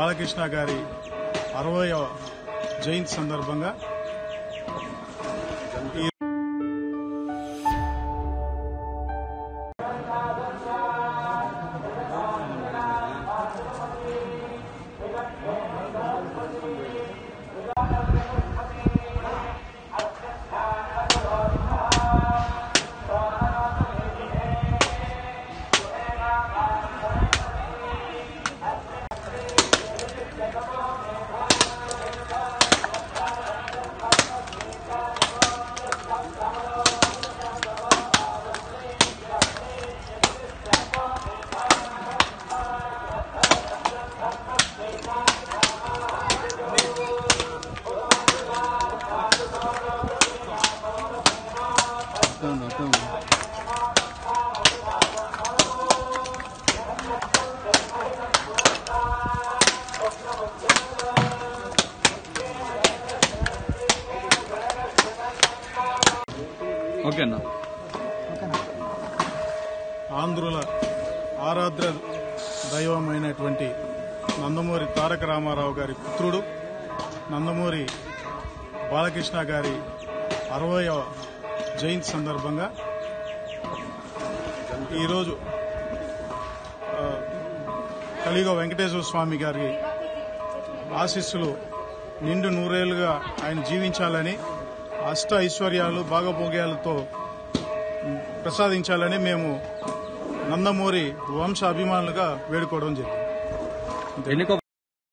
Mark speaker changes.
Speaker 1: బాలకృష్ణ గారి అరవయవ జయంతి సందర్భంగా ఈ
Speaker 2: ఓకే అన్న
Speaker 1: ఆంధ్రుల ఆరాధ్ర దైవమైనటువంటి నందమూరి తారక రామారావు గారి పుత్రుడు నందమూరి బాలకృష్ణ గారి అరవయవ జయంతి సందర్భంగా ఈరోజు ఆ, కలియుగ వెంకటేశ్వర స్వామి గారి ఆశీస్సులు నిండు నూరేళ్లుగా ఆయన జీవించాలని అష్ట ఐశ్వర్యాలు భాగభోగ్యాలతో ప్రసాదించాలని మేము నందమూరి వంశ అభిమానులుగా వేడుకోవడం జరిగింది
Speaker 2: ఎన్నికో